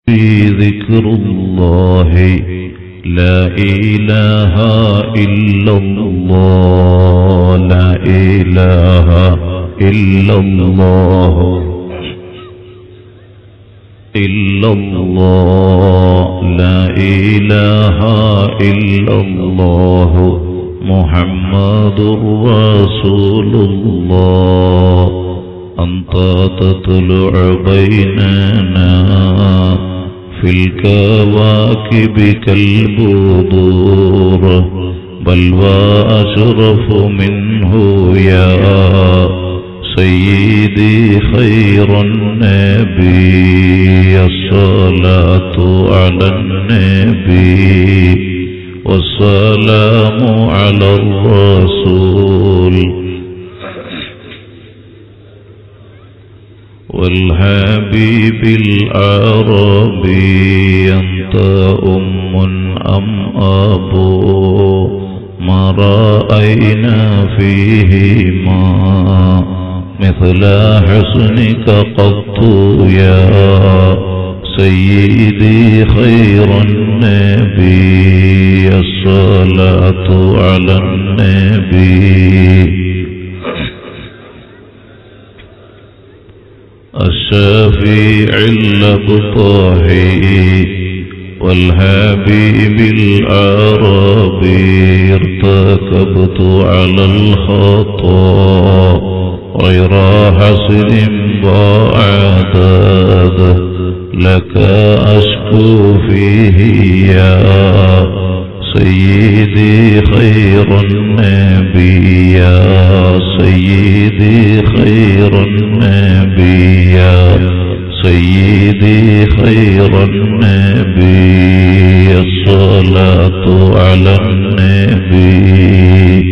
في ذكر الله لا إله إلا الله لا إله إلا الله إلا الله لا إله إلا الله محمد رسول الله أنت تطلع بيننا في الكواكب كالبدور بل وأشرف منه يا سيدي خير النبي الصلاة على النبي والسلام على الرسول والحبيب العربي أنت أم أم أبو ما رأينا فيهما مثل حسنك قط يا سيدي خير النبي الصلاة على النبي الشافيع الأبطاحي والحبيب العربي ارتكبت على الخطا غير حسن بعدد لك أشكو فيه يا سيدي خير النبي يا سيدي خير النبي يا سيدي خير النبي الصلاة على النبي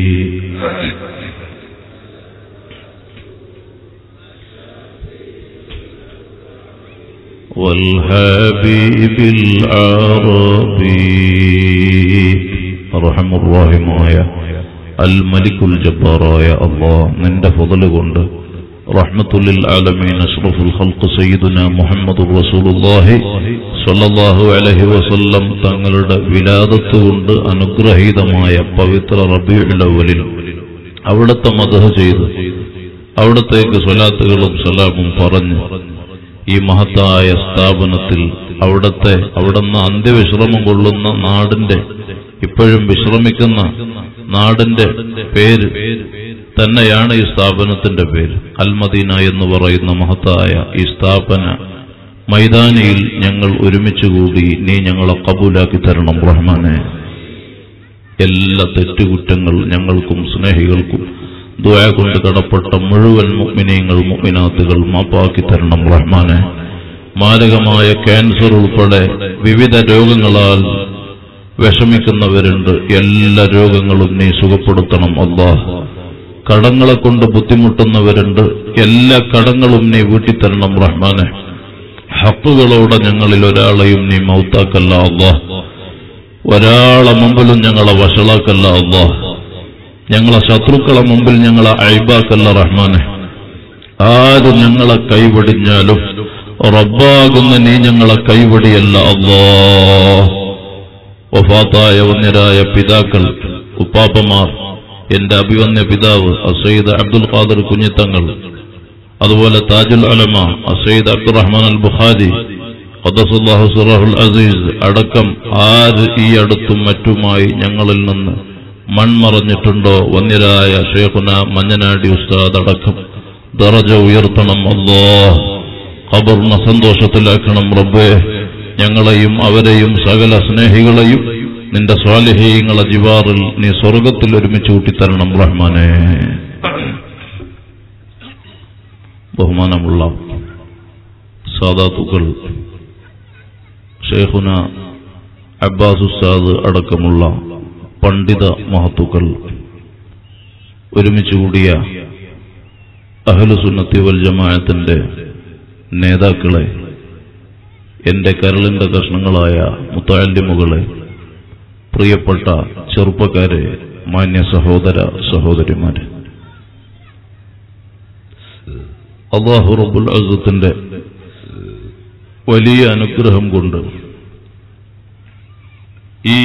والحبيب العربي റഹം റഹിമായ അൽ മലിക്കുൽ ജബ്ബാറായ അള്ളാഹ് നിന്റെ ഫضല് കൊണ്ട് റഹ്മത്തുല്ലിൽ ആലമീൻ അഷ്റഫുൽ ഖൽഖ് സയ്യിദുന മുഹമ്മദ് റസൂലുള്ളാഹി സ്വല്ലല്ലാഹു അലൈഹി വസല്ലം തങ്ങളുടെ വിലാദത്ത് കൊണ്ട് അനുഗ്രഹീതമായ പവിത്ര റബീഉൽ അവലിൽ അവിടുത്തെ മദഹ് ചെയ്ത് അവിടത്തേക്ക് സ്വലാത്തുകളും സലാമും പറഞ്ഞു ഈ മഹത്തായ സ്ഥാപനത്തിൽ അവിടത്തെ അവിടുന്ന് അന്ത്യവിശ്രമം കൊള്ളുന്ന നാടിന്റെ ഇപ്പോഴും വിശ്രമിക്കുന്ന നാടിന്റെ പേര് തന്നെയാണ് ഈ സ്ഥാപനത്തിന്റെ പേര് അൽമദീന എന്ന് പറയുന്ന മഹത്തായ ഈ സ്ഥാപന മൈതാനിയിൽ ഞങ്ങൾ ഒരുമിച്ച് കൂടി നീ ഞങ്ങളെ കബൂലാക്കി തരണം റഹ്മാനെ എല്ലാ തെറ്റുകുറ്റങ്ങൾ ഞങ്ങൾക്കും സ്നേഹികൾക്കും ദുആ കൊണ്ട് കടപ്പെട്ട മുഴുവൻ മുഅ്മിനീങ്ങൾ മുഅ്മിനാത്തുകൾ മാപ്പാക്കി തരണം റഹ്മാനെ മാരകമായ ക്യാൻസർ ഉൾപ്പെടെ വിവിധ രോഗങ്ങളാൽ വിഷമിക്കുന്നവരുണ്ട് എല്ലാ രോഗങ്ങളും നീ സുഖപ്പെടുത്തണം അള്ളാഹ് കടങ്ങളെ കൊണ്ട് ബുദ്ധിമുട്ടുന്നവരുണ്ട് എല്ലാ കടങ്ങളും നീ വീട്ടിത്തരണം റഹ്മാനെ ഹക്കുകളോടെ ഞങ്ങളിൽ ഒരാളെയും നീ മൗത്താക്കല്ല അള്ളാഹ് ഒരാളെ മുമ്പിലും ഞങ്ങളെ വഷളാക്കല്ല അള്ളാഹ് ഞങ്ങളെ ശത്രുക്കളെ മുമ്പിൽ ഞങ്ങളെ അഴിബാക്കല്ല റഹ്മാനെ ആര് ഞങ്ങളെ കൈവടിഞ്ഞാലും റബ്ബാകുന്ന നീ ഞങ്ങളെ കൈവടിയല്ല അള്ളാ വഫാത്തായ വന്യരായ പിതാക്കൾ ഉപ്പാപ്പമാർ എന്റെ അഭിവന്യ പിതാവ് അസയ്യിദ് അബ്ദുൽ ഖാദർ കുഞ്ഞിത്തങ്ങൾ അതുപോലെ താജുൽ അലമ അസയ്യിദ് അബ്ദുറഹ്മാൻ അൽ ബുഖാരി ഖദ്ദസുല്ലാഹു സിറഹുൽ അസീസ് അടക്കം ആര് ഈ അടുത്തും മറ്റുമായി ഞങ്ങളിൽ നിന്ന് മൺമറഞ്ഞിട്ടുണ്ടോ വന്യരായ ഷേഖുന മഞ്ഞനാടി ഉസ്താദ് അടക്കം ദറജ ഉയർത്തണം അല്ലോ ഖബറിനെ സന്തോഷത്തിലാക്കണം റബ്ബേ ഞങ്ങളെയും അവരെയും സകല സ്നേഹികളെയും നിന്റെ സ്വാലിഹീങ്ങളെ ജിവാറിൽ നീ സ്വർഗത്തിൽ ഒരുമിച്ച് കൂട്ടിത്തരണം റഹ്മാനെ ബഹുമാനമുള്ള സാദാത്തുക്കൾ ഷേഖുന അബ്ബാസ് ഉസ്താദ് അടക്കമുള്ള പണ്ഡിത മഹത്തുക്കൾ ഒരുമിച്ച് കൂടിയ അഹലുസുന്നത്തി വൽ ജമാഅത്തിന്റെ നേതാക്കളെ എന്റെ കരളിന്റെ കഷ്ണങ്ങളായ മുത്താലിമുകളെ പ്രിയപ്പെട്ട ചെറുപ്പക്കാരെ മാന്യ സഹോദര സഹോദരിമാരെ അള്ളാഹു റബ്ബുൽ അസത്തിന്റെ വലിയ അനുഗ്രഹം കൊണ്ട് ഈ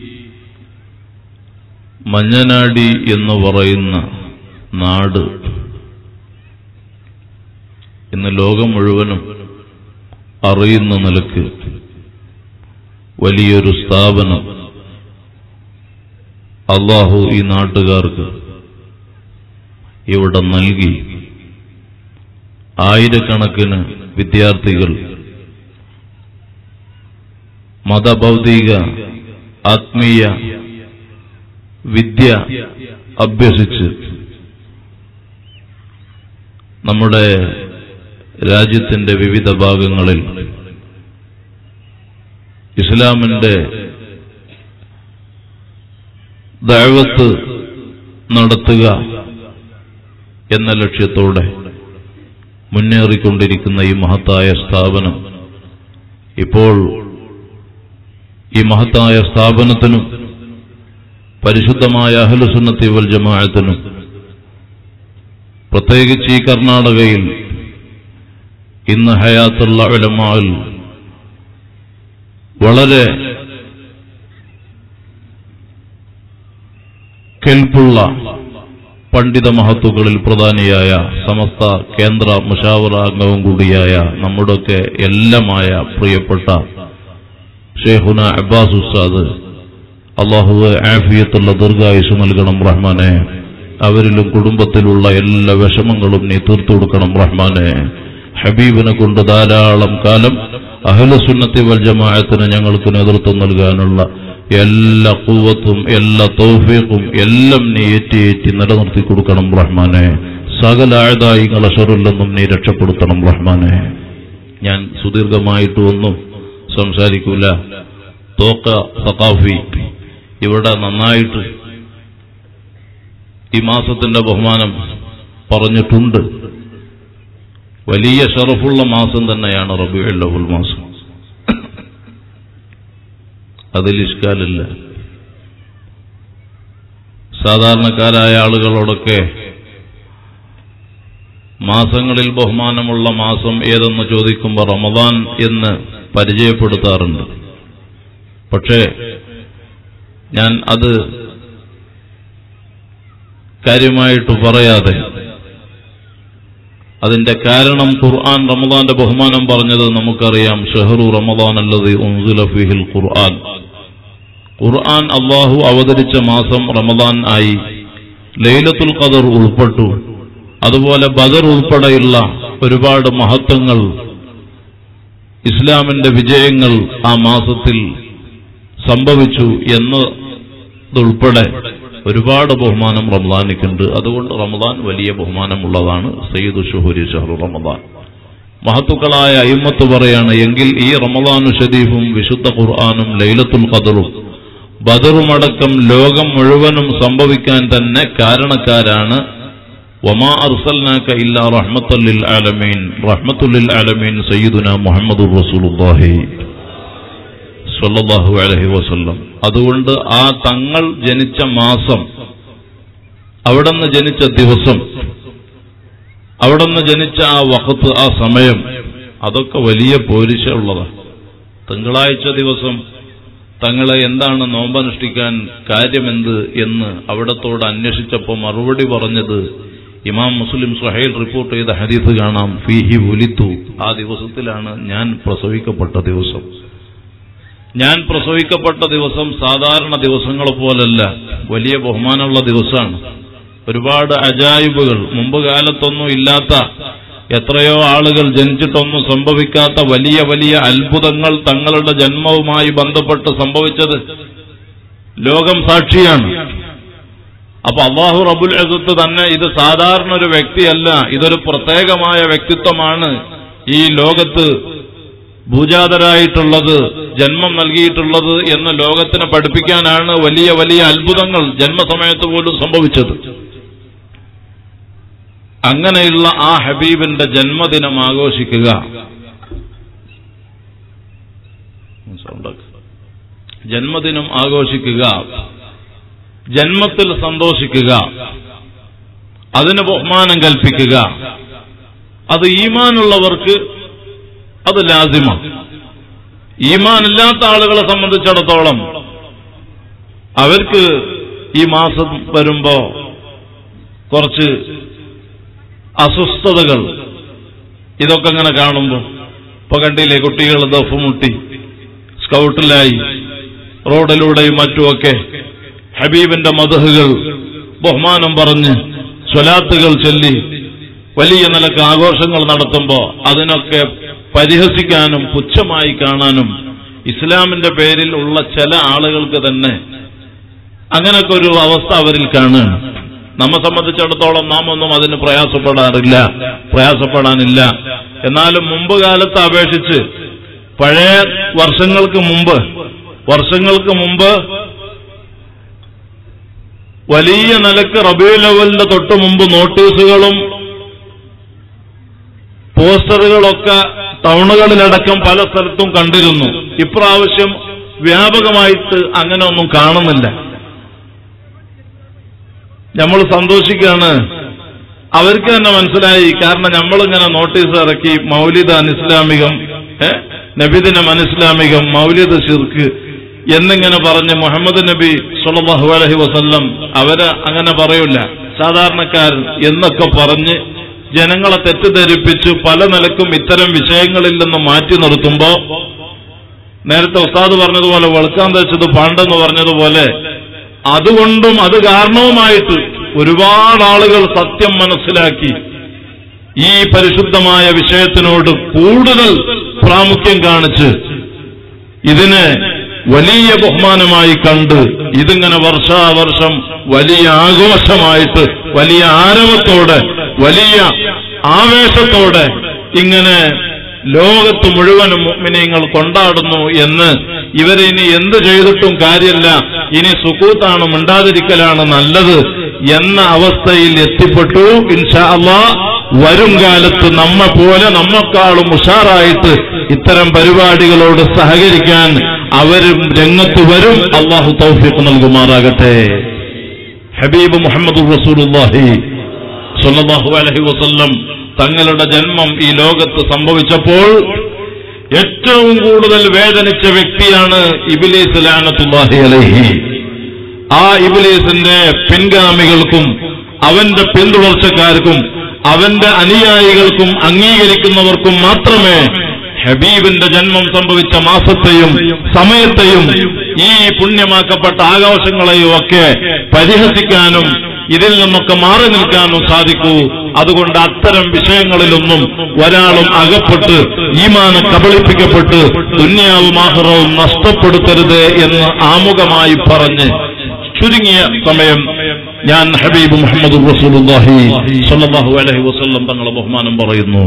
മഞ്ഞനാടി എന്ന് പറയുന്ന നാട് ഇന്ന് ലോകം മുഴുവനും അറിയുന്ന നിലക്ക് വലിയൊരു സ്ഥാപനം അള്ളാഹു ഈ നാട്ടുകാർക്ക് ഇവിടെ നൽകി ആയിരക്കണക്കിന് വിദ്യാർത്ഥികൾ മതഭൗതിക ആത്മീയ വിദ്യ അഭ്യസിച്ച് നമ്മുടെ രാജ്യത്തിന്റെ വിവിധ ഭാഗങ്ങളിൽ ഇസ്ലാമിന്റെ ദൈവത്ത് നടത്തുക എന്ന ലക്ഷ്യത്തോടെ മുന്നേറിക്കൊണ്ടിരിക്കുന്ന ഈ മഹത്തായ സ്ഥാപനം ഇപ്പോൾ ഈ മഹത്തായ സ്ഥാപനത്തിനും പരിശുദ്ധമായ അഹലുസുന്നത്തി വൽ ജമാഅത്തിനും പ്രത്യേകിച്ച് ഈ കർണാടകയിൽ ഇന്ന് ഹയാത്തുള്ള ഉലമാൽ വളരെ കെൽപ്പുള്ള പണ്ഡിത മഹത്തുക്കളിൽ പ്രധാനിയായ സമസ്ത കേന്ദ്ര മുഷാവറ അംഗവും കൂടിയായ നമ്മുടെയൊക്കെ എല്ലാമായ പ്രിയപ്പെട്ട ഷേഖുന അബ്ബാസ് ഉസ്താദ് അള്ളാഹുവ് ആഫിയത്തുള്ള ദീർഘായുസ് നൽകണം റഹ്മാനെ അവരിലും കുടുംബത്തിലുള്ള എല്ലാ വിഷമങ്ങളും നീ തീർത്തു കൊടുക്കണം റഹ്മാനെ ഹബീബിനെ കൊണ്ട് ധാരാളം കാലം അഹലസുന്നത്തി വൽ ജമാഅത്തിന് ഞങ്ങൾക്ക് നേതൃത്വം നൽകാനുള്ള എല്ലാ കൂവത്തും എല്ലാ തൗഫീഖും എല്ലാം നീ ഏറ്റിയേറ്റി നിലനിർത്തി കൊടുക്കണം റഹ്മാനെ സകല ആയതായിങ്ങളെ ഷറില്ലെന്നും നീ രക്ഷപ്പെടുത്തണം റഹ്മാനെ ഞാൻ സുദീർഘമായിട്ട് ഒന്നും സംസാരിക്കൂല തോക്ക സഖാഫി ഇവിടെ നന്നായിട്ട് ഈ മാസത്തിന്റെ ബഹുമാനം പറഞ്ഞിട്ടുണ്ട് വലിയ ഷറഫുള്ള മാസം തന്നെയാണ് റബിയുൽ മാസം അതിൽ ഇഷ്കാലില്ല സാധാരണക്കാരായ ആളുകളോടൊക്കെ മാസങ്ങളിൽ ബഹുമാനമുള്ള മാസം ഏതെന്ന് ചോദിക്കുമ്പോൾ റമദാൻ എന്ന് പരിചയപ്പെടുത്താറുണ്ട് പക്ഷേ ഞാൻ അത് കാര്യമായിട്ട് പറയാതെ അതിന്റെ കാരണം ഖുർആൻ റമദാന്റെ ബഹുമാനം പറഞ്ഞത് നമുക്കറിയാം ഷെഹറു റമദാൻ അല്ലത് ഫിഹിൽ ഖുർആൻ ഖുർആൻ അള്ളാഹു അവതരിച്ച മാസം റമദാൻ ആയി ലൈലത്തുൽ ഖദർ ഉൾപ്പെട്ടു അതുപോലെ ബദർ ഉൾപ്പെടെയുള്ള ഒരുപാട് മഹത്വങ്ങൾ ഇസ്ലാമിന്റെ വിജയങ്ങൾ ആ മാസത്തിൽ സംഭവിച്ചു എന്നതുൾപ്പെടെ ഒരുപാട് ബഹുമാനം റമദാനിക്കുണ്ട് അതുകൊണ്ട് റമദാൻ വലിയ ബഹുമാനമുള്ളതാണ് സയ്യിദ് ഷുഹുരി ഷഹറു റമദാൻ മഹത്തുക്കളായ അയിമത്ത് പറയാണ് എങ്കിൽ ഈ റമദാനു ഷരീഫും വിശുദ്ധ ഖുർആാനും ലൈലത്തുൽ ഖദറും ബദറുമടക്കം ലോകം മുഴുവനും സംഭവിക്കാൻ തന്നെ കാരണക്കാരാണ് വമാ അർസൽനാക്ക ഇല്ലാ റഹ്മത്തുല്ലിൽ ആലമീൻ റഹ്മത്തുല്ലിൽ ആലമീൻ സയ്യിദുന മുഹമ്മദുർ റസൂലുള്ളാഹി സല്ലല്ലാഹു അലൈഹി വസല്ലം അതുകൊണ്ട് ആ തങ്ങൾ ജനിച്ച മാസം അവിടുന്ന് ജനിച്ച ദിവസം അവിടുന്ന് ജനിച്ച ആ വഖത്ത് ആ സമയം അതൊക്കെ വലിയ പോരിശ ഉള്ളതാണ് തിങ്കളാഴ്ച ദിവസം തങ്ങളെ എന്താണ് നോമ്പനുഷ്ഠിക്കാൻ കാര്യമെന്ത് എന്ന് അവിടത്തോട് അന്വേഷിച്ചപ്പോൾ മറുപടി പറഞ്ഞത് ഇമാം മുസ്ലിം സുഹൈൽ റിപ്പോർട്ട് ചെയ്ത ഹദീസ് കാണാം ഫീഹി ഉലിത്തു ആ ദിവസത്തിലാണ് ഞാൻ പ്രസവിക്കപ്പെട്ട ദിവസം ഞാൻ പ്രസവിക്കപ്പെട്ട ദിവസം സാധാരണ ദിവസങ്ങളെ പോലല്ല വലിയ ബഹുമാനമുള്ള ദിവസമാണ് ഒരുപാട് അജായിബുകൾ മുമ്പ് കാലത്തൊന്നും ഇല്ലാത്ത എത്രയോ ആളുകൾ ജനിച്ചിട്ടൊന്നും സംഭവിക്കാത്ത വലിയ വലിയ അത്ഭുതങ്ങൾ തങ്ങളുടെ ജന്മവുമായി ബന്ധപ്പെട്ട് സംഭവിച്ചത് ലോകം സാക്ഷിയാണ് അപ്പൊ അള്ളാഹു റബുൽ അസത്ത് തന്നെ ഇത് സാധാരണ ഒരു വ്യക്തിയല്ല ഇതൊരു പ്രത്യേകമായ വ്യക്തിത്വമാണ് ഈ ലോകത്ത് ഭൂജാതരായിട്ടുള്ളത് ജന്മം നൽകിയിട്ടുള്ളത് എന്ന് ലോകത്തിന് പഠിപ്പിക്കാനാണ് വലിയ വലിയ അത്ഭുതങ്ങൾ ജന്മസമയത്ത് പോലും സംഭവിച്ചത് അങ്ങനെയുള്ള ആ ഹബീബിന്റെ ജന്മദിനം ആഘോഷിക്കുക ജന്മദിനം ആഘോഷിക്കുക ജന്മത്തിൽ സന്തോഷിക്കുക അതിന് ബഹുമാനം കൽപ്പിക്കുക അത് ഈമാനുള്ളവർക്ക് അത് ലാസിമാണ് ഈമാൻ ഇല്ലാത്ത ആളുകളെ സംബന്ധിച്ചിടത്തോളം അവർക്ക് ഈ മാസം വരുമ്പോ കുറച്ച് അസ്വസ്ഥതകൾ ഇതൊക്കെ ഇങ്ങനെ കാണുമ്പോൾ ഇപ്പൊ കണ്ടില്ലേ കുട്ടികൾ ദഫ് മുട്ടി സ്കൗട്ടിലായി റോഡിലൂടെയും മറ്റുമൊക്കെ ഹബീബിന്റെ മതഹുകൾ ബഹുമാനം പറഞ്ഞ് സ്വലാത്തുകൾ ചൊല്ലി വലിയ നിലക്ക് ആഘോഷങ്ങൾ നടത്തുമ്പോ അതിനൊക്കെ പരിഹസിക്കാനും പുച്ഛമായി കാണാനും ഇസ്ലാമിന്റെ പേരിൽ ഉള്ള ചില ആളുകൾക്ക് തന്നെ അങ്ങനൊക്കെ ഒരു അവസ്ഥ അവരിൽ കാണുകയാണ് നമ്മെ സംബന്ധിച്ചിടത്തോളം നാം ഒന്നും അതിന് പ്രയാസപ്പെടാറില്ല പ്രയാസപ്പെടാനില്ല എന്നാലും മുമ്പ് കാലത്ത് അപേക്ഷിച്ച് പഴയ വർഷങ്ങൾക്ക് മുമ്പ് വർഷങ്ങൾക്ക് മുമ്പ് വലിയ നിലക്ക് റബീ ലെവലിന്റെ തൊട്ട് മുമ്പ് നോട്ടീസുകളും പോസ്റ്ററുകളൊക്കെ ടൗണുകളിലടക്കം പല സ്ഥലത്തും കണ്ടിരുന്നു ഇപ്രാവശ്യം വ്യാപകമായിട്ട് അങ്ങനെ ഒന്നും കാണുന്നില്ല നമ്മൾ സന്തോഷിക്കുകയാണ് അവർക്ക് തന്നെ മനസ്സിലായി കാരണം നമ്മളിങ്ങനെ നോട്ടീസ് ഇറക്കി മൗലിദ് അനിസ്ലാമികം ഏ നബിദിനം അനിസ്ലാമികം മൗലിദ് ഷിർക്ക് എന്നിങ്ങനെ പറഞ്ഞ് മുഹമ്മദ് നബി സുലഹു അലഹി വസല്ലം അവര് അങ്ങനെ പറയൂല സാധാരണക്കാരൻ എന്നൊക്കെ പറഞ്ഞ് ജനങ്ങളെ തെറ്റിദ്ധരിപ്പിച്ച് പല നിലക്കും ഇത്തരം വിഷയങ്ങളിൽ നിന്ന് മാറ്റി നിർത്തുമ്പോ നേരത്തെ ഉസ്താദ് പറഞ്ഞതുപോലെ വെളുക്കാൻ തേച്ചത് പാണ്ടെന്ന് പറഞ്ഞതുപോലെ അതുകൊണ്ടും അത് കാരണവുമായിട്ട് ഒരുപാട് ആളുകൾ സത്യം മനസ്സിലാക്കി ഈ പരിശുദ്ധമായ വിഷയത്തിനോട് കൂടുതൽ പ്രാമുഖ്യം കാണിച്ച് ഇതിനെ വലിയ ബഹുമാനമായി കണ്ട് ഇതിങ്ങനെ വർഷാവർഷം വലിയ ആഘോഷമായിട്ട് വലിയ ആരവത്തോടെ വലിയ ആവേശത്തോടെ ഇങ്ങനെ ലോകത്ത് മുഴുവനും മുഅ്മിനീങ്ങൾ കൊണ്ടാടുന്നു എന്ന് ഇവരെ ഇനി എന്ത് ചെയ്തിട്ടും കാര്യമില്ല ഇനി സുക്കൂത്താണ് മിണ്ടാതിരിക്കലാണ് നല്ലത് എന്ന അവസ്ഥയിൽ എത്തിപ്പെട്ടു ഇൻഷാ അള്ളാ വരും കാലത്ത് നമ്മെ പോലെ നമ്മക്കാളും ഉഷാറായിട്ട് ഇത്തരം പരിപാടികളോട് സഹകരിക്കാൻ അവരും രംഗത്ത് വരും അള്ളാഹു തൗഫീഖ് നൽകുമാറാകട്ടെ ഹബീബ് മുഹമ്മദ് റസൂലുള്ളാഹി സ്വല്ലല്ലാഹു അലൈഹി വസല്ലം തങ്ങളുടെ ജന്മം ഈ ലോകത്ത് സംഭവിച്ചപ്പോൾ ഏറ്റവും കൂടുതൽ വേദനിച്ച വ്യക്തിയാണ് ഇബിലീസ് ലാനത്തുല്ലാഹി അലൈഹി ആ ഇബിലീസിന്റെ പിൻഗാമികൾക്കും അവന്റെ പിന്തുടർച്ചക്കാർക്കും അവന്റെ അനുയായികൾക്കും അംഗീകരിക്കുന്നവർക്കും മാത്രമേ ഹബീബിന്റെ ജന്മം സംഭവിച്ച മാസത്തെയും സമയത്തെയും ഈ പുണ്യമാക്കപ്പെട്ട ആഘോഷങ്ങളെയും ഒക്കെ പരിഹസിക്കാനും ഇതിൽ നിന്നൊക്കെ മാറി നിൽക്കാനും സാധിക്കൂ അതുകൊണ്ട് അത്തരം വിഷയങ്ങളിലൊന്നും ഒരാളും അകപ്പെട്ട് ഈമാന കബളിപ്പിക്കപ്പെട്ട് ദുന്യാവും ആഹ്റവും നഷ്ടപ്പെടുത്തരുത് എന്ന് ആമുഖമായി പറഞ്ഞ് ചുരുങ്ങിയ സമയം ഞാൻ ഹബീബ് മുഹമ്മദ് റസൂലുള്ളാഹി സ്വല്ലല്ലാഹു അലൈഹി വസല്ലം തങ്ങളെ ബഹുമാനം പറയുന്നു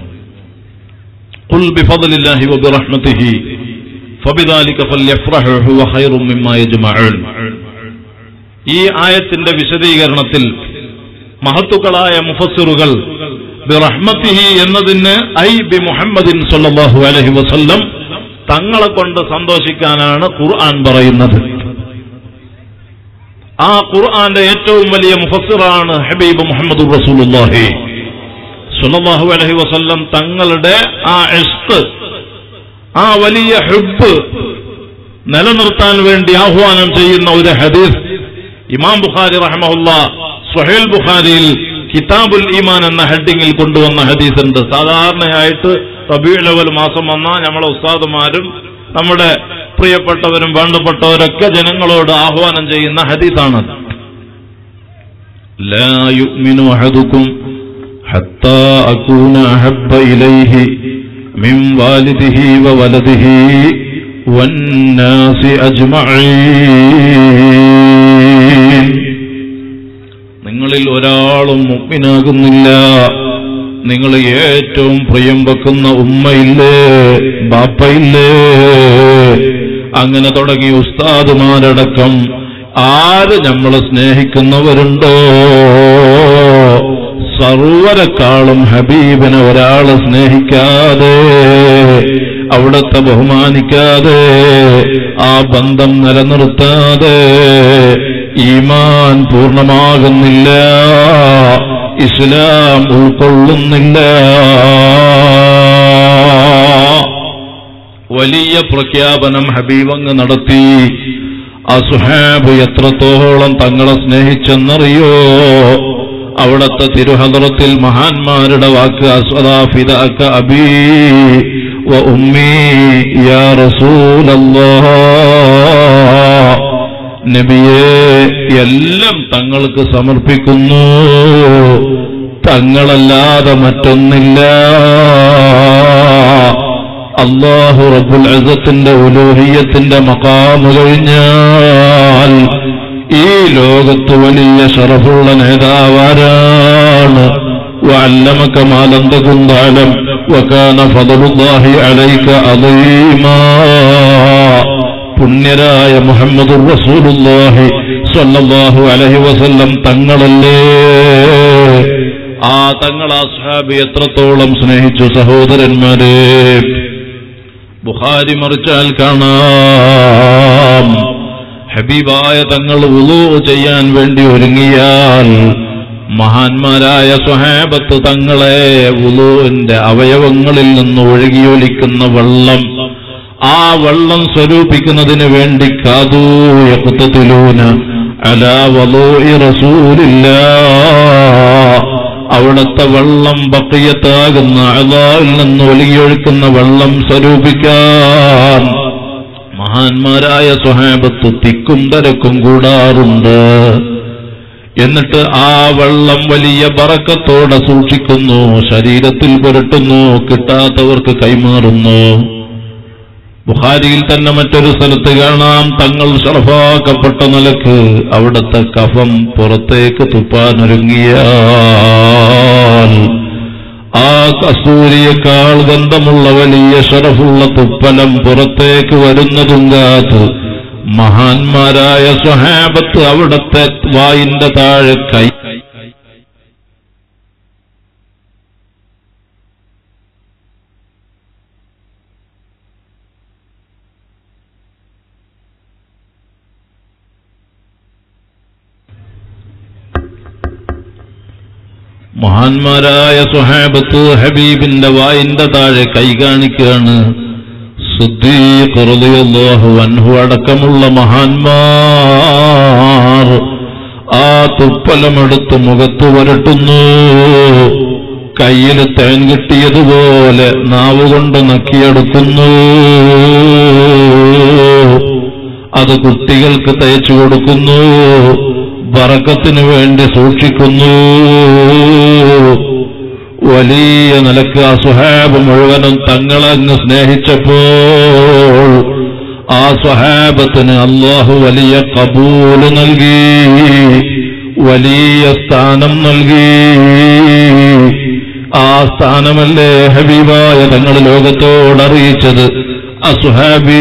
قل بفضل الله وبرحمته فبذلك فليفرحوا هو خير مما يجمعون ഈ ആയത്തിന്റെ വിശദീകരണത്തിൽ മഹത്തുക്കളായ മുഫസ്സിറുകൾ ബിറഹ്മത്തിഹി എന്നതിന് ഐ ബി മുഹമ്മദിൻ സല്ലല്ലാഹു അലൈഹി വസല്ലം തങ്ങളെ കൊണ്ട് സന്തോഷിക്കാനാണ് ഖുർആൻ പറയുന്നത് ആ ഖുർആന്റെ ഏറ്റവും വലിയ മുഫസ്സിറാണ് ഹബീബ് മുഹമ്മദ് റസൂലുള്ളാഹി സുലല്ലാഹു അലഹി വസല്ലം തങ്ങളുടെ ആ എസ്ത് ആ വലിയ ഹെബ് നിലനിർത്താൻ വേണ്ടി ആഹ്വാനം ചെയ്യുന്ന ഒരു ഹദീസ് ഇമാം ബുഖാരി റഹ്മുല്ല സുഹേൽ ബുഖാരിയിൽ കിതാബുൽ ഈമാൻ എന്ന ഹെഡിങ്ങിൽ കൊണ്ടുവന്ന ഹദീസ് ഉണ്ട് സാധാരണയായിട്ട് റബീഉൽ അവൽ മാസം വന്നാൽ നമ്മളെ ഉസ്താദുമാരും നമ്മുടെ പ്രിയപ്പെട്ടവരും വേണ്ടപ്പെട്ടവരൊക്കെ ജനങ്ങളോട് ആഹ്വാനം ചെയ്യുന്ന ഹദീസാണ് لا يؤمن أحدكم حتى أكون أحب إليه من والده وولده والناس أجمعين നിങ്ങളിൽ ഒരാളും മുഗ്മിനാകുന്നില്ല നിങ്ങൾ ഏറ്റവും പ്രിയം വെക്കുന്ന ഉമ്മയില്ലേ ബാപ്പയില്ലേ അങ്ങനെ തുടങ്ങി ഉസ്താദുമാരടക്കം ആര് നമ്മളെ സ്നേഹിക്കുന്നവരുണ്ടോ സർവരെക്കാളും ഹബീബിനെ ഒരാളെ സ്നേഹിക്കാതെ അവിടത്തെ ബഹുമാനിക്കാതെ ആ ബന്ധം നിലനിർത്താതെ ഈമാൻ പൂർണ്ണമാകുന്നില്ല ഇസ്ലാം ഉൾക്കൊള്ളുന്നില്ല വലിയ പ്രഖ്യാപനം ഹബീബങ്ങ് നടത്തി അസുഹാബ് എത്രത്തോളം തങ്ങളെ സ്നേഹിച്ചെന്നറിയോ അവിടത്തെ തിരുഹദ്രത്തിൽ മഹാന്മാരുടെ വാക്ക് അസ്വദാഫിദാക്ക അബീ വ ഉമ്മീ യാ റസൂലല്ലാഹ് നബിയെ എല്ലാം തങ്ങൾക്ക് സമർപ്പിക്കുന്നു തങ്ങളല്ലാതെ മറ്റൊന്നില്ല അള്ളാഹു റബ്ബുൽ അസത്തിന്റെ ഉലൂഹിയത്തിന്റെ മക്കാമ് കഴിഞ്ഞാൽ ഈ ലോകത്ത് വലിയ ഷറഫുള്ള നേതാവാരാണ് وعلمك ما لم تكن تعلم وكان فضل الله عليك عظيما പുണ്യരായ മുഹമ്മദ് റസൂലുള്ളാഹി സ്വല്ലല്ലാഹു അലൈഹി വസല്ലം തങ്ങളല്ലേ ആ തങ്ങൾ അസ്ഹാബി എത്രത്തോളം സ്നേഹിച്ചു സഹോദരന്മാരെ ബുഖാരി മറിച്ചാൽ കാണാം ഹബീബായ തങ്ങൾ ഉളു ചെയ്യാൻ വേണ്ടി ഒരുങ്ങിയാൽ മഹാന്മാരായ സ്വഹാബത്ത് തങ്ങളെ ഉളുവിന്റെ അവയവങ്ങളിൽ നിന്ന് ഒഴുകിയൊലിക്കുന്ന വെള്ളം ആ വെള്ളം സ്വരൂപിക്കുന്നതിന് വേണ്ടി കാതൂയക്കുത്തത്തിലൂന അലാ വലൂഇ റസൂലില്ല അവിടുത്തെ വെള്ളം ബക്കിയത്താകുന്ന അലായിൽ നിന്ന് ഒലിയൊഴുക്കുന്ന വെള്ളം സ്വരൂപിക്കാൻ മഹാന്മാരായ സ്വഹാബത്ത് തിക്കും തിരക്കും കൂടാറുണ്ട് എന്നിട്ട് ആ വെള്ളം വലിയ ബറക്കത്തോടെ സൂക്ഷിക്കുന്നു ശരീരത്തിൽ പുരട്ടുന്നു കിട്ടാത്തവർക്ക് കൈമാറുന്നു ബുഹാരിയിൽ തന്നെ മറ്റൊരു സ്ഥലത്ത് കാണാം തങ്ങൾ ഷറഫാക്കപ്പെട്ട നിലക്ക് അവിടുത്തെ കഫം പുറത്തേക്ക് തുപ്പാനൊരുങ്ങിയാൽ ആ കസ്തൂരിയേക്കാൾ ഗന്ധമുള്ള വലിയ ഷറഫുള്ള തുപ്പലം പുറത്തേക്ക് വരുന്നതും കാത്ത് മഹാന്മാരായ സ്വഹാബത്ത് അവിടത്തെ വായിന്റെ താഴെ കൈ മഹാന്മാരായ സുഹാബത്ത് ഹബീബിന്റെ വായിന്റെ താഴെ കൈ കാണിക്കുകയാണ് സിദ്ദീഖ് റളിയല്ലാഹു അൻഹു അടക്കമുള്ള മഹാന്മാർ ആ തുപ്പലമെടുത്ത് മുഖത്ത് വരട്ടുന്നു കയ്യിൽ തേൻ കിട്ടിയതുപോലെ നാവുകൊണ്ട് നക്കിയെടുക്കുന്നു അത് കുട്ടികൾക്ക് തയ്ച്ചു കൊടുക്കുന്നു ബറക്കത്തിനു വേണ്ടി സൂക്ഷിക്കുന്നു വലിയ നിലക്ക് ആ സുഹാബ് മുഴുവനും തങ്ങളങ്ങ് സ്നേഹിച്ചപ്പോൾ ആ സ്വഹാബത്തിന് അള്ളാഹു വലിയ കബൂല് നൽകി വലിയ സ്ഥാനം നൽകി ആ സ്ഥാനമല്ലേ ഹബീബായ തങ്ങൾ ലോകത്തോടറിയിച്ചത് അസുഹാബി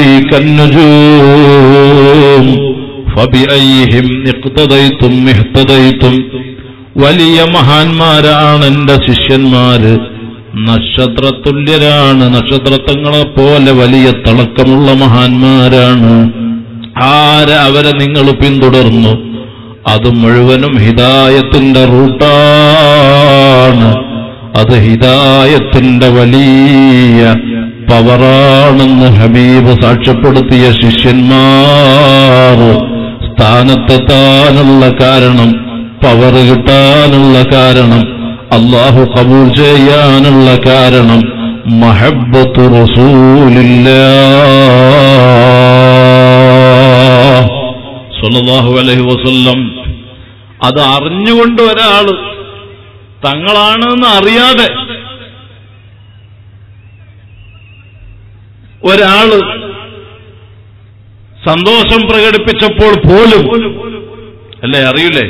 കന്നുജൂം ഫബിഅയ്ഹിം ഇഖ്തദൈതും ഇഹ്തദൈതും വലിയ മഹാന്മാരാണ് എന്റെ ശിഷ്യന്മാര് നക്ഷത്രതുല്യരാണ് നക്ഷത്രങ്ങളെ പോലെ വലിയ തിളക്കമുള്ള മഹാന്മാരാണ് ആരെ അവരെ നിങ്ങൾ പിന്തുടർന്നു അത് മുഴുവനും ഹിതായത്തിന്റെ റൂട്ടാണ് അത് ഹിതായത്തിന്റെ വലിയ പവറാണെന്ന് ഹബീബ് സാക്ഷ്യപ്പെടുത്തിയ ശിഷ്യന്മാർ സ്ഥാനത്തെത്താനുള്ള കാരണം പവർ കിട്ടാനുള്ള കാരണം അള്ളാഹു കബൂൽ ചെയ്യാനുള്ള കാരണം മഹബത്ത് റസൂലില്ല സല്ലല്ലാഹു അലൈഹി വസല്ലം അത് അറിഞ്ഞുകൊണ്ട് ഒരാള് തങ്ങളാണെന്ന് അറിയാതെ ഒരാള് സന്തോഷം പ്രകടിപ്പിച്ചപ്പോൾ പോലും അല്ലേ അറിയില്ലേ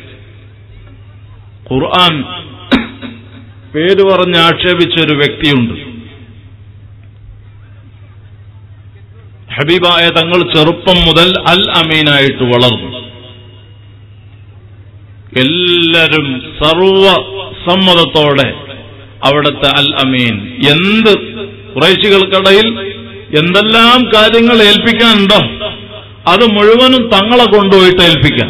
ഖുർആൻ പേര് പറഞ്ഞ് ആക്ഷേപിച്ച ഒരു വ്യക്തിയുണ്ട് ഹബീബായ തങ്ങൾ ചെറുപ്പം മുതൽ അൽ അമീനായിട്ട് വളർന്നു എല്ലാവരും സർവ സമ്മതത്തോടെ അവിടുത്തെ അൽ അമീൻ എന്ത് കുറേശികൾക്കിടയിൽ എന്തെല്ലാം കാര്യങ്ങൾ ഏൽപ്പിക്കാനുണ്ടോ അത് മുഴുവനും തങ്ങളെ കൊണ്ടുപോയിട്ട് ഏൽപ്പിക്കാം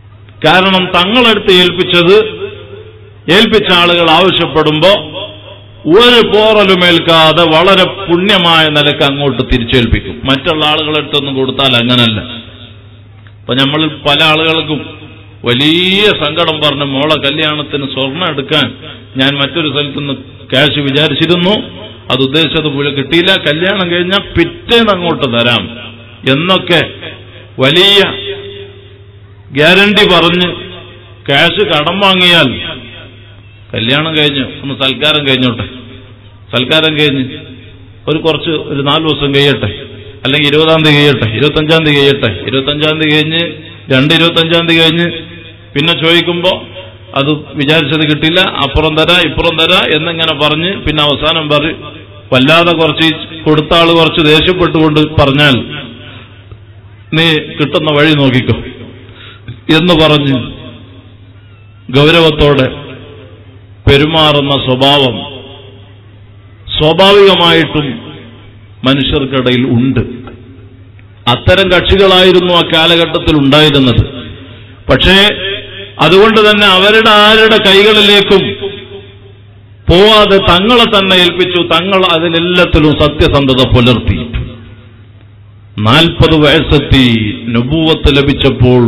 കാരണം തങ്ങളെടുത്ത് ഏൽപ്പിച്ചത് ഏൽപ്പിച്ച ആളുകൾ ആവശ്യപ്പെടുമ്പോ ഒരു പോറലുമേൽക്കാതെ വളരെ പുണ്യമായ നിലക്ക് അങ്ങോട്ട് തിരിച്ചേൽപ്പിക്കും മറ്റുള്ള ആളുകളടുത്തൊന്നും കൊടുത്താൽ അങ്ങനല്ല അപ്പൊ നമ്മൾ പല ആളുകൾക്കും വലിയ സങ്കടം പറഞ്ഞ് മോളെ കല്യാണത്തിന് സ്വർണം എടുക്കാൻ ഞാൻ മറ്റൊരു സ്ഥലത്തുനിന്ന് ക്യാഷ് വിചാരിച്ചിരുന്നു അത് ഉദ്ദേശിച്ചതുപോലെ കിട്ടിയില്ല കല്യാണം കഴിഞ്ഞാൽ പിറ്റേന്ന് അങ്ങോട്ട് തരാം എന്നൊക്കെ വലിയ ഗ്യാരണ്ടി പറഞ്ഞ് ക്യാഷ് കടം വാങ്ങിയാൽ കല്യാണം കഴിഞ്ഞ് ഒന്ന് സൽക്കാരം കഴിഞ്ഞോട്ടെ സൽക്കാരം കഴിഞ്ഞ് ഒരു കുറച്ച് ഒരു നാല് ദിവസം കഴിയട്ടെ അല്ലെങ്കിൽ ഇരുപതാം തീയതി കഴിയട്ടെ ഇരുപത്തഞ്ചാം തീയതി കഴിയട്ടെ ഇരുപത്തഞ്ചാം തീയതി കഴിഞ്ഞ് രണ്ട് ഇരുപത്തഞ്ചാം തീയതി കഴിഞ്ഞ് പിന്നെ ചോദിക്കുമ്പോ അത് വിചാരിച്ചത് കിട്ടില്ല അപ്പുറം തരാ ഇപ്പുറം തരാ എന്നിങ്ങനെ പറഞ്ഞ് പിന്നെ അവസാനം പറയും വല്ലാതെ കുറച്ച് ഈ കൊടുത്ത ആള് കുറച്ച് ദേഷ്യപ്പെട്ടുകൊണ്ട് പറഞ്ഞാൽ നീ കിട്ടുന്ന വഴി നോക്കിക്കോ എന്ന് പറഞ്ഞ് ഗൗരവത്തോടെ പെരുമാറുന്ന സ്വഭാവം സ്വാഭാവികമായിട്ടും മനുഷ്യർക്കിടയിൽ ഉണ്ട് അത്തരം കക്ഷികളായിരുന്നു ആ കാലഘട്ടത്തിൽ ഉണ്ടായിരുന്നത് പക്ഷേ അതുകൊണ്ട് തന്നെ അവരുടെ ആരുടെ കൈകളിലേക്കും പോവാതെ തങ്ങളെ തന്നെ ഏൽപ്പിച്ചു തങ്ങൾ അതിലെല്ലാത്തിലും സത്യസന്ധത പുലർത്തി നാൽപ്പത് വയസ്സെത്തി നുപൂവത്ത് ലഭിച്ചപ്പോൾ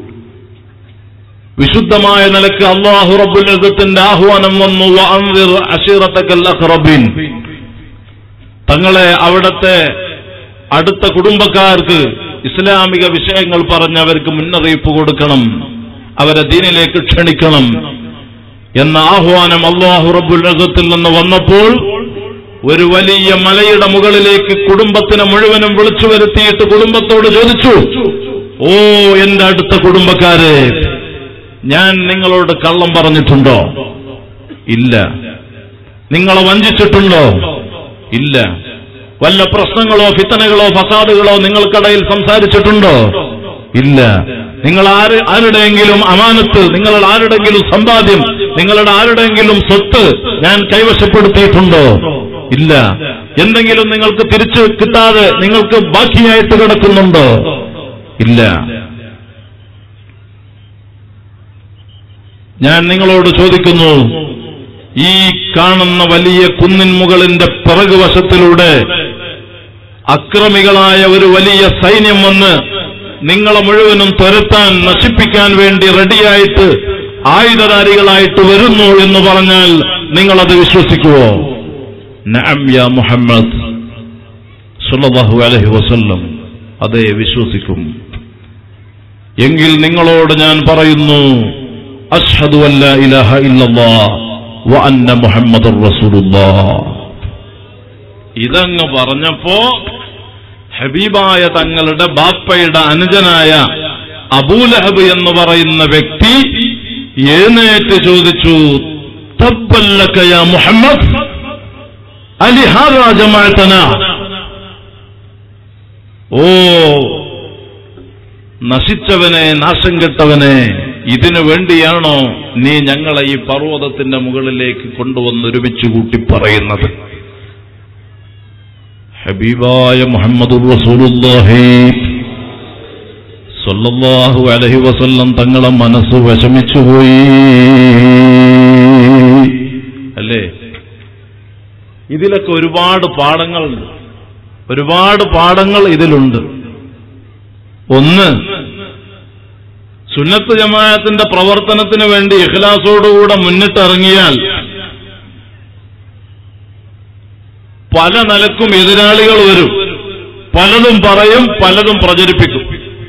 വിശുദ്ധമായ നിലക്ക് അള്ളാഹു റബ്ബുൽ ഇസ്സത്തിന്റെ ആഹ്വാനം വന്നു വഅൻദിർ അശീറത്തക്കൽ അഖ്റബീൻ തങ്ങളെ അവിടത്തെ അടുത്ത കുടുംബക്കാർക്ക് ഇസ്ലാമിക വിഷയങ്ങൾ പറഞ്ഞ് അവർക്ക് മുന്നറിയിപ്പ് കൊടുക്കണം അവരെ ദീനിലേക്ക് ക്ഷണിക്കണം എന്ന ആഹ്വാനം അള്ളാഹു റബ്ബുൽ ഇസ്സത്തിൽ നിന്ന് വന്നപ്പോൾ ഒരു വലിയ മലയുടെ മുകളിലേക്ക് കുടുംബത്തിനെ മുഴുവനും വിളിച്ചു വരുത്തിയിട്ട് കുടുംബത്തോട് ചോദിച്ചു ഓ എന്റെ അടുത്ത കുടുംബക്കാരെ ഞാൻ നിങ്ങളോട് കള്ളം പറഞ്ഞിട്ടുണ്ടോ ഇല്ല നിങ്ങളെ വഞ്ചിച്ചിട്ടുണ്ടോ ഇല്ല വല്ല പ്രശ്നങ്ങളോ ഫിത്തനകളോ ഫസാദുകളോ നിങ്ങൾക്കിടയിൽ സംസാരിച്ചിട്ടുണ്ടോ ഇല്ല നിങ്ങൾ ആര് ആരുടെയെങ്കിലും അമാനത്ത് നിങ്ങളുടെ ആരുടെങ്കിലും സമ്പാദ്യം നിങ്ങളുടെ ആരുടെയെങ്കിലും സ്വത്ത് ഞാൻ കൈവശപ്പെടുത്തിയിട്ടുണ്ടോ ഇല്ല എന്തെങ്കിലും നിങ്ങൾക്ക് തിരിച്ചു കിട്ടാതെ നിങ്ങൾക്ക് ബാക്കിയായിട്ട് കിടക്കുന്നുണ്ടോ ഇല്ല ഞാൻ നിങ്ങളോട് ചോദിക്കുന്നു ഈ കാണുന്ന വലിയ കുന്നിൻ മുകളിന്റെ പിറകുവശത്തിലൂടെ അക്രമികളായ ഒരു വലിയ സൈന്യം വന്ന് നിങ്ങളെ മുഴുവനും തുരത്താൻ നശിപ്പിക്കാൻ വേണ്ടി റെഡിയായിട്ട് ആയുധധാരികളായിട്ട് വരുന്നു എന്ന് പറഞ്ഞാൽ നിങ്ങളത് വിശ്വസിക്കുവോ നഅം യാ മുഹമ്മദ് സല്ലല്ലാഹു അലൈഹി വസല്ലം അതെ വിശ്വസിക്കും എങ്കിൽ നിങ്ങളോട് ഞാൻ പറയുന്നു അഷ്ഹദു അല്ല ഇലാഹ ഇല്ലല്ലാഹ് വ അന്ന മുഹമ്മദുർ റസൂലുള്ളാഹ് ഇതങ്ങ് പറഞ്ഞപ്പോ ഹബീബായ തങ്ങളുടെ ബാപ്പയുടെ അനുജനായ അബൂലഹബ് എന്ന് പറയുന്ന വ്യക്തി എഴുന്നേറ്റ് ചോദിച്ചു തബ്ബല്ലക യാ മുഹമ്മദ് അലിഹാദ ജമാഅത്തന ഓ നശിച്ചവനെ നാശം കെട്ടവനെ ഇതിനു വേണ്ടിയാണോ നീ ഞങ്ങളെ ഈ പർവ്വതത്തിന്റെ മുകളിലേക്ക് കൊണ്ടുവന്ന് ഒരുമിച്ച് കൂട്ടി പറയുന്നത് ഹബീബായ മുഹമ്മദുർ റസൂലുള്ളാഹി സല്ലല്ലാഹു അലൈഹി വസല്ലം തങ്ങളെ മനസ്സ് വിഷമിച്ചുപോയി അല്ലേ ഇതിലൊക്കെ ഒരുപാട് പാഠങ്ങളുണ്ട് ഒരുപാട് പാഠങ്ങൾ ഇതിലുണ്ട് ഒന്ന് സുന്നത്ത് ജമാഅത്തിന്റെ പ്രവർത്തനത്തിന് വേണ്ടി ഇഖ്ലാസോടുകൂടെ മുന്നിട്ടിറങ്ങിയാൽ പല നിലക്കും എതിരാളികൾ വരും പലതും പറയും പലതും പ്രചരിപ്പിക്കും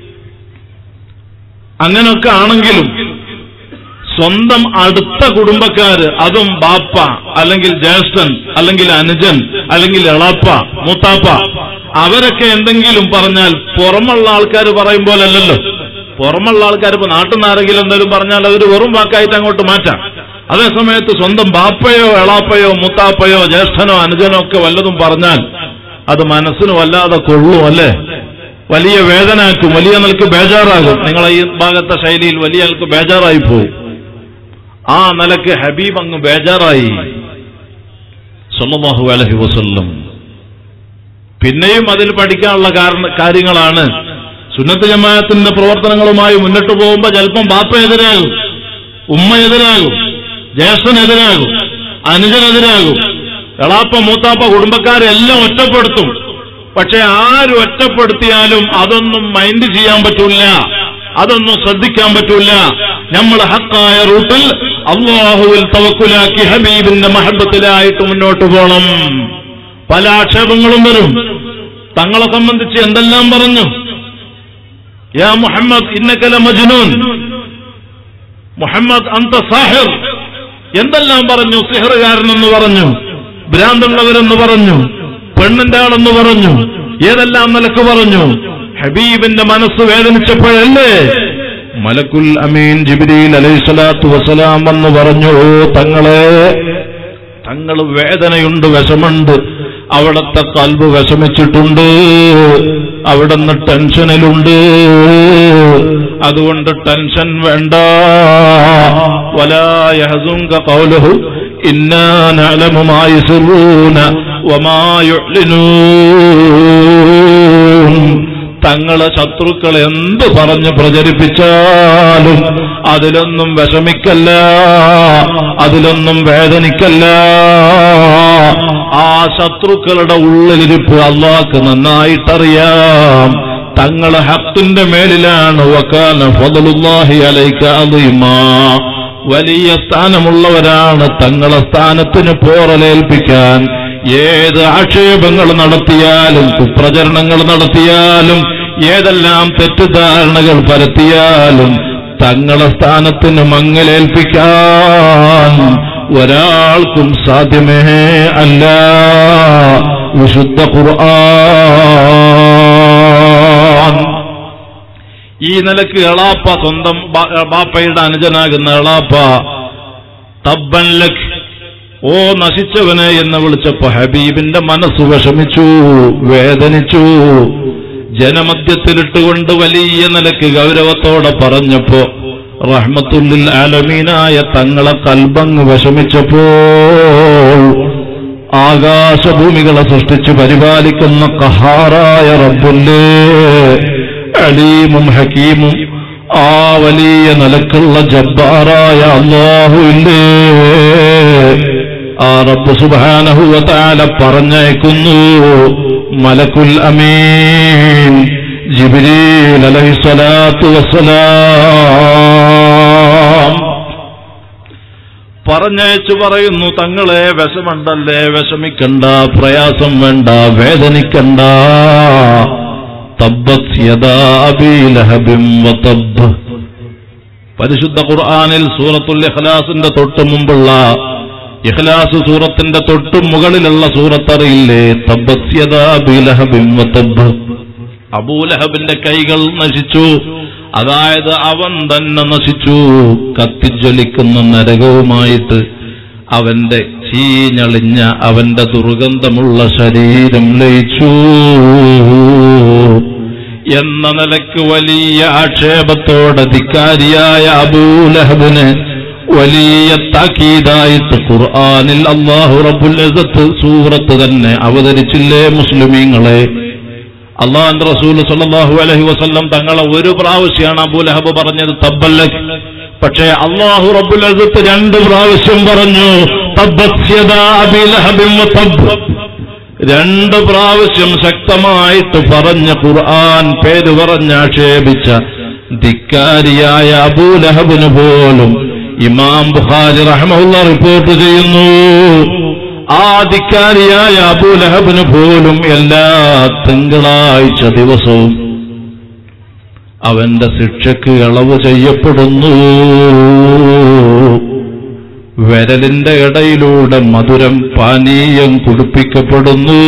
അങ്ങനെയൊക്കെ ആണെങ്കിലും സ്വന്തം അടുത്ത കുടുംബക്കാര് അതും ബാപ്പ അല്ലെങ്കിൽ ജ്യേഷ്ഠൻ അല്ലെങ്കിൽ അനുജൻ അല്ലെങ്കിൽ എളാപ്പ മൂത്താപ്പ അവരൊക്കെ എന്തെങ്കിലും പറഞ്ഞാൽ പുറമുള്ള ആൾക്കാർ പറയും പോലല്ലല്ലോ പുറമുള്ള ആൾക്കാർ ഇപ്പൊ നാട്ടിൽ നിന്ന് ആരെങ്കിലും എന്തെങ്കിലും പറഞ്ഞാൽ അതൊരു വെറും വാക്കായിട്ട് അങ്ങോട്ട് മാറ്റാം അതേസമയത്ത് സ്വന്തം ബാപ്പയോ എളാപ്പയോ മുത്താപ്പയോ ജ്യേഷ്ഠനോ അനുജനോ ഒക്കെ വല്ലതും പറഞ്ഞാൽ അത് മനസ്സിന് വല്ലാതെ കൊള്ളും അല്ലേ വലിയ വേദനാക്കും വലിയ നിലക്ക് ബേജാറാകും നിങ്ങളെ ഈ ഭാഗത്തെ ശൈലിയിൽ വലിയ നിലക്ക് ബേജാറായി പോകും ആ നിലക്ക് ഹബീബ് അങ്ങ് ബേജാറായി സല്ലല്ലാഹു അലൈഹി വസല്ലം പിന്നെയും അതിൽ പഠിക്കാനുള്ള കാരണ കാര്യങ്ങളാണ് സുന്നത്ത് ജമാഅത്തിന്റെ പ്രവർത്തനങ്ങളുമായി മുന്നോട്ട് പോകുമ്പോൾ ചിലപ്പം ബാപ്പ എതിരാകും ഉമ്മ എതിരാകും ജ്യേഷ്ഠൻ എതിരാകും അനുജനെതിരാകും എളാപ്പ മൂത്താപ്പ കുടുംബക്കാരെല്ലാം ഒറ്റപ്പെടുത്തും പക്ഷെ ആര് ഒറ്റപ്പെടുത്തിയാലും അതൊന്നും മൈൻഡ് ചെയ്യാൻ പറ്റൂല അതൊന്നും ശ്രദ്ധിക്കാൻ പറ്റൂല നമ്മൾ ഹക്കായ റൂട്ടിൽ അള്ളാഹുവിൽ തവക്കുലാക്കി ഹബീബിന്റെ മഹബത്തിലായിട്ട് മുന്നോട്ട് പോകണം പല ആക്ഷേപങ്ങളും വരും തങ്ങളെ സംബന്ധിച്ച് എന്തെല്ലാം പറഞ്ഞു യാ മുഹമ്മദ് ഇന്നക്കല മജ്നൂൻ മുഹമ്മദ് അന്ത സാഹിർ എന്തെല്ലാം പറഞ്ഞു സിഹറുകാരനെന്ന് പറഞ്ഞു ഭ്രാന്തുള്ളവരെന്ന് പറഞ്ഞു പെണ്ണിന്റെ ആളെന്ന് പറഞ്ഞു ഏതെല്ലാം നിലക്ക് പറഞ്ഞു ഹബീബിന്റെ മനസ്സ് വേദനിച്ചപ്പോഴല്ലേ മലക്കുൽ അമീൻ ജിബിരിൽ അലൈഹിസ്സലാത്തു വസ്സലാം എന്ന് പറഞ്ഞു "ഓ തങ്ങളെ തങ്ങൾ വേദനയുണ്ട് വിഷമുണ്ട് അവിടത്തെ കൽബ് വിഷമിച്ചിട്ടുണ്ട് അവിടുന്ന് ടെൻഷനിലുണ്ട് അതുകൊണ്ട് ടെൻഷൻ വേണ്ട വലായഹസുങ്ക കൗലഹു ഇന്നാ നഅലമു മാ യസ്റൂന വമാ യുഅ്ലിനൂൻ തങ്ങളെ ശത്രുക്കൾ എന്ത് പറഞ്ഞ് പ്രചരിപ്പിച്ചാലും അതിലൊന്നും വിഷമിക്കല്ല അതിലൊന്നും വേദനിക്കല്ല ആ ശത്രുക്കളുടെ ഉള്ളിലിരിപ്പ് അള്ളാഹ്ക്ക് നന്നായിട്ടറിയാം തങ്ങളെ ഹത്തിന്റെ മേലിലാണ് വക്കാല ഫضലുല്ലാഹി അലൈക അദീമാ വലിയ സ്ഥാനമുള്ളവരാണ് തങ്ങളെ സ്ഥാനത്തിന് പോറലേൽപ്പിക്കാൻ ഏത് ആക്ഷേപങ്ങൾ നടത്തിയാലും കുപ്രചരണങ്ങൾ നടത്തിയാലും ഏതെല്ലാം തെറ്റിദ്ധാരണകൾ പരത്തിയാലും തങ്ങളെ സ്ഥാനത്തിന് മങ്ങലേൽപ്പിക്കാൻ ഒരാൾക്കും സാധ്യമേ അല്ല വിശുദ്ധ ഖുർആൻ ഈ നിലക്ക് എളാപ്പ സ്വന്തം ബാ- ബാപ്പയുടെ അനുജനാകുന്ന എളാപ്പ തബ്ബൻ ലഖ് ഓ നശിച്ചവനെ എന്ന് വിളിച്ചപ്പോ ഹബീബിന്റെ മനസ്സ് വിഷമിച്ചു വേദനിച്ചു ജനമധ്യത്തിലിട്ടുകൊണ്ട് വലിയ നിലക്ക് ഗൗരവത്തോടെ പറഞ്ഞപ്പോ റഹ്മത്തുല്ലിൽ ആലമീനായ തങ്ങളെ കൽബങ്ങ് വിഷമിച്ചപ്പോൾ ആകാശഭൂമികളെ സൃഷ്ടിച്ച് പരിപാലിക്കുന്ന കഹാറായ റബ്ബുല്ലേ അലീമും ഹക്കീമും ആ വലിയ നിലക്കുള്ള ജബ്ബാറായ അള്ളാഹുവില്ലേ ആ റബ്ബ് സുബാനഹുവത്താല പറഞ്ഞയക്കുന്നു മലക്കുൽ അമീൻ ജിബ്രീൽ അലൈഹിസ്സലാത്തു വസ്സലാം പറഞ്ഞയച്ചു പറയുന്നു തങ്ങളെ വിഷമുണ്ടല്ലേ വിഷമിക്കണ്ട പ്രയാസം വേണ്ട വേദനിക്കണ്ട തബ്ബത് യദാ അബീ ലഹബിൻ വതബ്ബ് പരിശുദ്ധ ഖുർആനിൽ സൂറത്തുൽ ഇഖ്ലാസിന്റെ തൊട്ട് മുമ്പുള്ള ഇഖ്ലാസ് സൂറത്തിന്റെ തൊട്ട് മുകളിലുള്ള സൂറത്തറിയില്ലേ തബ്ബത് യദാ അബീ ലഹബിൻ വതബ്ബ് അബൂലഹബിന്റെ കൈകൾ നശിച്ചു അതായത് അവൻ തന്നെ നശിച്ചു കത്തിജ്വലിക്കുന്ന നരകവുമായിട്ട് അവന്റെ ചീഞ്ഞളിഞ്ഞ അവന്റെ ദുർഗന്ധമുള്ള ശരീരം ലയിച്ചു എന്ന നിലക്ക് വലിയ ആക്ഷേപത്തോടെ ധിക്കാരിയായ അബൂലഹബിന് വലിയ താക്കീതായിട്ട് ഖുർആനിൽ അള്ളാഹു റബ്ബുൽ ഇസ്സത്ത് സൂറത്ത് തന്നെ അവതരിച്ചില്ലേ മുസ്ലിമീങ്ങളെ അള്ളാഹുന്റെ റസൂൽ സല്ലല്ലാഹു അലൈഹി വസല്ലം തങ്ങളെ ഒരു പ്രാവശ്യമാണ് അബൂലഹബ് പറഞ്ഞത് തബ്ബല്ലക് പക്ഷേ അള്ളാഹു റബ്ബുൽ അസത്ത് രണ്ട് പ്രാവശ്യം പറഞ്ഞു തബ്ബത് യദാ അബീ ലഹബിൻ വതബ്ബ്. രണ്ട് പ്രാവശ്യം ശക്തമായിട്ട് പറഞ്ഞ ഖുർആൻ പേര് പറഞ്ഞ് ആക്ഷേപിച്ച ധിക്കാരിയായ അബൂലഹബിന് പോലും ഇമാം ബുഖാരി റഹ്മുള്ള റിപ്പോർട്ട് ചെയ്യുന്നു ആ ധിക്കാരിയായ അബൂലഹബിന് പോലും എല്ലാ തിങ്കളാഴ്ച ദിവസവും അവന്റെ ശിക്ഷയ്ക്ക് ഇളവ് ചെയ്യപ്പെടുന്നു വിരലിന്റെ ഇടയിലൂടെ മധുരം പാനീയം കുടിപ്പിക്കപ്പെടുന്നു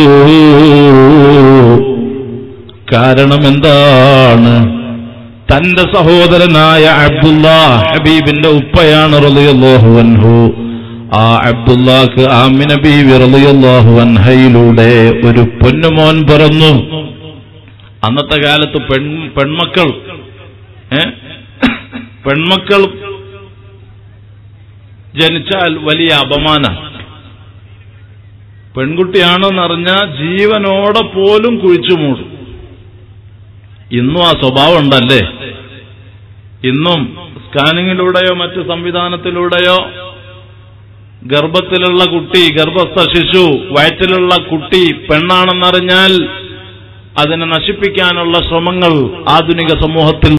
കാരണം എന്താണ് തന്റെ സഹോദരനായ അബ്ദുല്ല ഹബീബിന്റെ ഉപ്പയാണ് റളിയല്ലാഹു അൻഹു ആ അബ്ദുല്ലാക്ക് ആമിന ബീവി റളിയല്ലാഹു അൻഹയിലൂടെ ഒരു പൊന്നുമോൻ പിറന്നു അന്നത്തെ കാലത്ത് പെൺ പെൺമക്കൾ ഏ പെൺമക്കൾ ജനിച്ചാൽ വലിയ അപമാന പെൺകുട്ടിയാണെന്നറിഞ്ഞാൽ ജീവനോടെ പോലും കുഴിച്ചു മൂടും ഇന്നും ആ സ്വഭാവം ഉണ്ടല്ലേ ഇന്നും സ്കാനിങ്ങിലൂടെയോ മറ്റ് സംവിധാനത്തിലൂടെയോ ഗർഭത്തിലുള്ള കുട്ടി ഗർഭസ്ഥ ശിശു വയറ്റിലുള്ള കുട്ടി പെണ്ണാണെന്നറിഞ്ഞാൽ അതിനെ നശിപ്പിക്കാനുള്ള ശ്രമങ്ങൾ ആധുനിക സമൂഹത്തിൽ